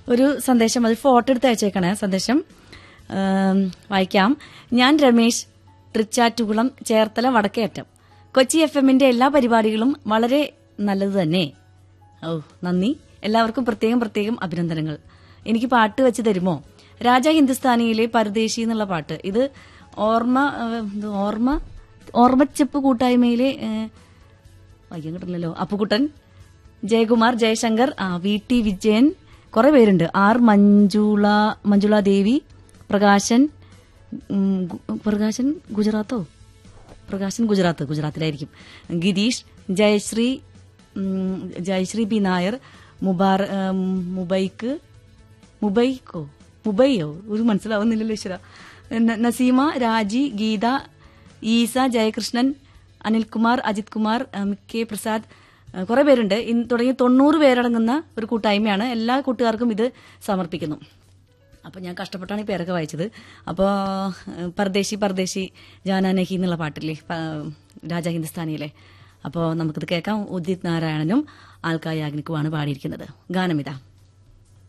ഒരു സന്ദേശം അത് ഫോട്ടോ എടുത്ത് അയച്ചേക്കണേ സന്ദേശം ഏം, വായിക്കാം ഞാൻ രമേശ് തൃച്ചാറ്റുകുളം ചേർത്തല വടക്കേയറ്റം കൊച്ചി എഫ് എമ്മിന്റെ എല്ലാ പരിപാടികളും വളരെ നല്ലത് തന്നെ ഓ നന്ദി എല്ലാവർക്കും പ്രത്യേകം പ്രത്യേകം അഭിനന്ദനങ്ങൾ എനിക്ക് പാട്ട് വെച്ച് തരുമോ രാജ ഹിന്ദുസ്ഥാനിയിലെ പരദേശി എന്നുള്ള പാട്ട് ഇത് ഓർമ്മ ഏഹ്, ഇത് ഓർമ്മ ഓർമ്മച്ചെപ്പ് കൂട്ടായ്മയിലെ ഏഹ്, വയ്യം കിട്ടില്ലല്ലോ അപ്പുക്കുട്ടൻ ജയകുമാർ ജയശങ്കർ ആ വി ടി വിജയൻ കുറെ പേരുണ്ട് ആർ മഞ്ജുള മഞ്ജുള ദേവി പ്രകാശൻ ഉം, ഗു- പ്രകാശൻ ഗുജറാത്തോ പ്രകാശൻ ഗുജറാത്ത് ഗുജറാത്തിലായിരിക്കും ഗിരീഷ് ജയശ്രീ ഉം, ജയശ്രീ ബി നായർ മുബാർ ഉം, മുബൈക്ക് മുബൈക്കോ മുബൈയോ ഒരു മനസ്സിലാവുന്നില്ലല്ലോ ഈശ്വര ന- നസീമ രാജി ഗീത ഈസ ജയകൃഷ്ണൻ അനിൽകുമാർ അജിത് കുമാർ ഉം, കെ പ്രസാദ് ഉം, കുറെ പേരുണ്ട് ഇന്ന് തുടങ്ങി തൊണ്ണൂറ് പേരടങ്ങുന്ന ഒരു കൂട്ടായ്മയാണ് എല്ലാ കൂട്ടുകാർക്കും ഇത് സമർപ്പിക്കുന്നു അപ്പോൾ ഞാൻ കഷ്ടപ്പെട്ടാണ് ഈ പേരൊക്കെ വായിച്ചത് അപ്പോൾ പർദേശി പർദേശി ജാനാനഹി എന്നുള്ള പാട്ടില്ലേ പ- രാജാ ഹിന്ദുസ്ഥാനിയിലെ അപ്പോൾ നമുക്കിത് കേൾക്കാം ഉദിത് നാരായണനും ആൽക്കായാഗ്നിക്കുമാണ് പാടിയിരിക്കുന്നത് ഗാനമിതാ